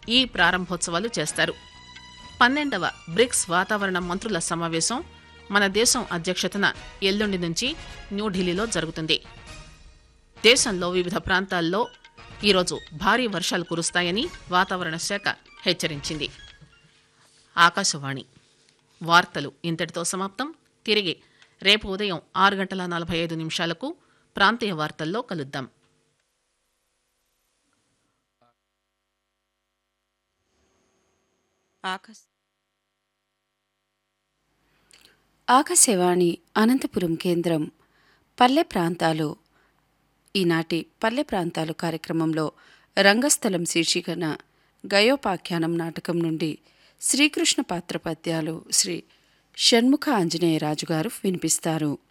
ఈ ప్రారంభోత్సవాలు చేస్తారు పన్నెండవ బ్రిక్స్ వాతావరణ మంత్రుల సమావేశం మన దేశం అధ్యక్షతన ఎల్లుండి నుంచి న్యూఢిల్లీలో జరుగుతుంది దేశంలో వివిధ ప్రాంతాల్లో ఈరోజు భారీ వర్షాలు కురుస్తాయని వాతావరణ శాఖ హెచ్చరించింది ఆకాశవాణి వార్తలు ఇంతటితో సమాప్తం తిరిగి రేపు ఉదయం ఆరు గంటల నలభై ఐదు నిమిషాలకు ప్రాంతీయ వార్తల్లో కలుద్దాం ఆకాశ ఆకాశవాణి అనంతపురం కేంద్రం పల్లె ప్రాంతాలు ఈనాటి పల్లె ప్రాంతాలు కార్యక్రమంలో రంగస్థలం శీర్షికన గయోపాఖ్యానం నాటకం నుండి శ్రీకృష్ణ పాత్ర పద్యాలు శ్రీ షణ్ముఖ ఆంజనేయరాజు గారు వినిపిస్తారు